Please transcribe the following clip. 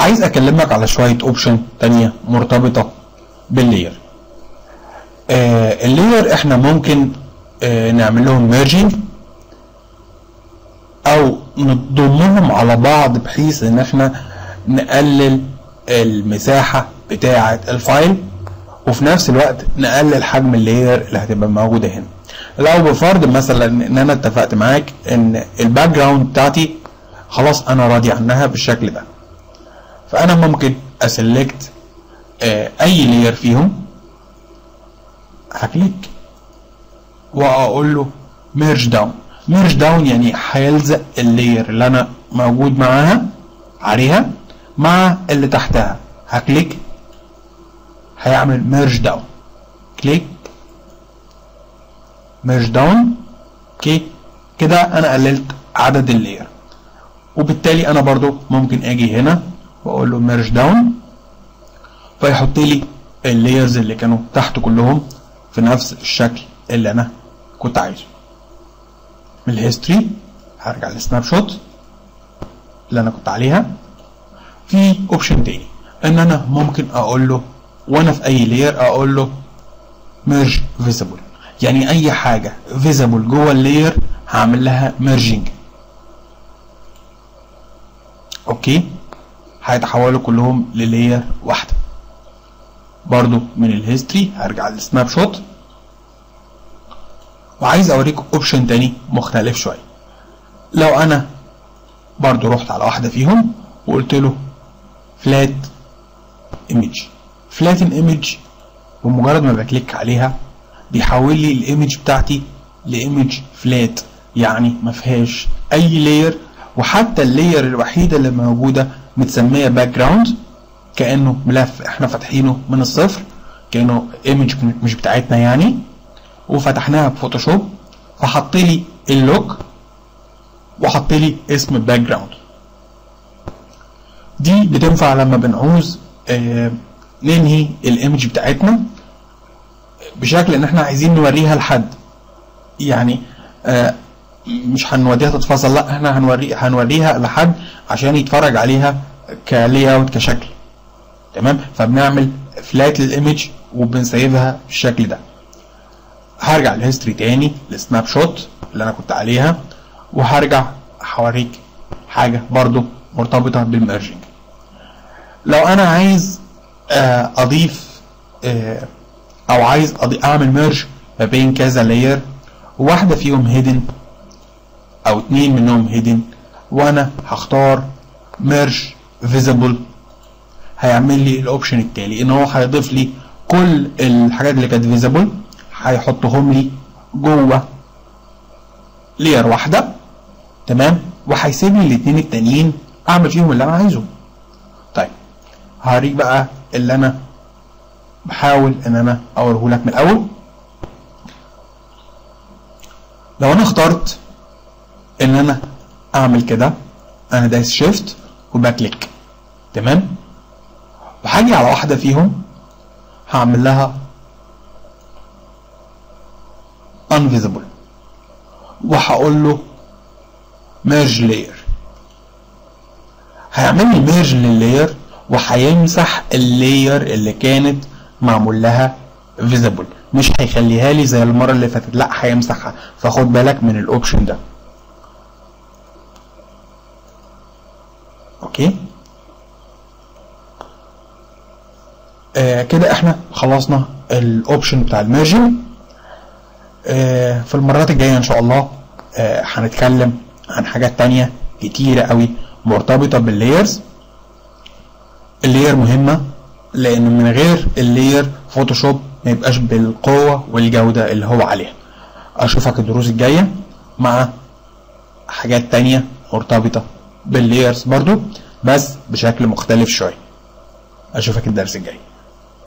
عايز اكلمك على شويه اوبشن تانية مرتبطه باللاير آه اللاير احنا ممكن آه نعمل لهم ميرجنج او نضمهم على بعض بحيث ان احنا نقلل المساحه بتاعه الفايل وفي نفس الوقت نقلل حجم اللاير اللي هتبقى موجوده هنا لو بفرض مثلا ان انا اتفقت معاك ان الباك جراوند بتاعتي خلاص انا راضي عنها بالشكل ده فانا ممكن اسلكت آه اي لاير فيهم هكليك واقول له ميرج داون ميرج داون يعني هيلزق اللاير اللي انا موجود معاها عليها مع اللي تحتها هكليك هيعمل ميرج داون كليك ميرج داون اوكي كده انا قللت عدد اللاير وبالتالي انا برضو ممكن اجي هنا واقول له ميرج داون فيحط لي اللايرز اللي كانوا تحت كلهم في نفس الشكل اللي انا كنت عايزه من الهيستوري هرجع للسناب شوت اللي انا كنت عليها في اوبشن تاني ان انا ممكن اقول له وانا في اي لاير اقول له ميرج فيزيبل يعني اي حاجه فيزيبل جوه اللاير هعمل لها ميرجنج اوكي هيتحولوا كلهم للاير واحده برضو من الهيستوري هرجع للسناب شوت وعايز اوريك اوبشن تاني مختلف شويه لو انا برضو رحت على واحده فيهم وقلت له فلات ايمج فلاتن ايمج بمجرد ما بكليك عليها بيحول لي الايمج بتاعتي لايمج فلات يعني ما فيهاش اي لاير وحتى اللاير الوحيده اللي موجوده متسميه باك جراوند كانه ملف احنا فاتحينه من الصفر كانه ايمج مش بتاعتنا يعني وفتحناها بفوتوشوب فحط لي اللوك وحط لي اسم الباك جراوند دي بتنفع لما بنعوز آه ننهي الايمج بتاعتنا بشكل ان احنا عايزين نوريها لحد يعني آه مش هنوديها تتفصل لا احنا هنوري هنوريها لحد عشان يتفرج عليها كلاي اوت كشكل تمام فبنعمل فلات للايمج وبنسيبها بالشكل ده هرجع الهيستوري تاني للسناب شوت اللي انا كنت عليها وهرجع هوريك حاجه برضو مرتبطه بالميرجنج لو انا عايز آه اضيف آه او عايز اعمل ميرج ما بين كذا لاير واحده فيهم هيدن او اتنين منهم هيدن وانا هختار ميرج فيزيبل هيعمل لي الاوبشن التالي ان هو هيضيف لي كل الحاجات اللي كانت فيزيبل هيحطهم لي جوه لير واحده تمام وهيسيب لي الاثنين التانيين اعمل فيهم اللي انا عايزه طيب هوريك بقى اللي انا بحاول ان انا اوريه لك من الاول لو انا اخترت ان انا اعمل كده انا دايس شيفت وبكليك تمام وهاجي على واحده فيهم هعمل لها unvisible وهقول له merge layer هيعمل لي merge لللاير وهيمسح اللاير اللي كانت معمول لها visible مش هيخليها لي زي المره اللي فاتت لا هيمسحها فخد بالك من الاوبشن ده اوكي آه كده احنا خلصنا الاوبشن بتاع الميرجنج آه في المرات الجايه ان شاء الله آه هنتكلم عن حاجات تانية كتيرة قوي مرتبطة باللايرز اللاير مهمة لان من غير اللاير فوتوشوب ما يبقاش بالقوة والجودة اللي هو عليها اشوفك الدروس الجاية مع حاجات تانية مرتبطة باللايرز برضو بس بشكل مختلف شوية اشوفك الدرس الجاي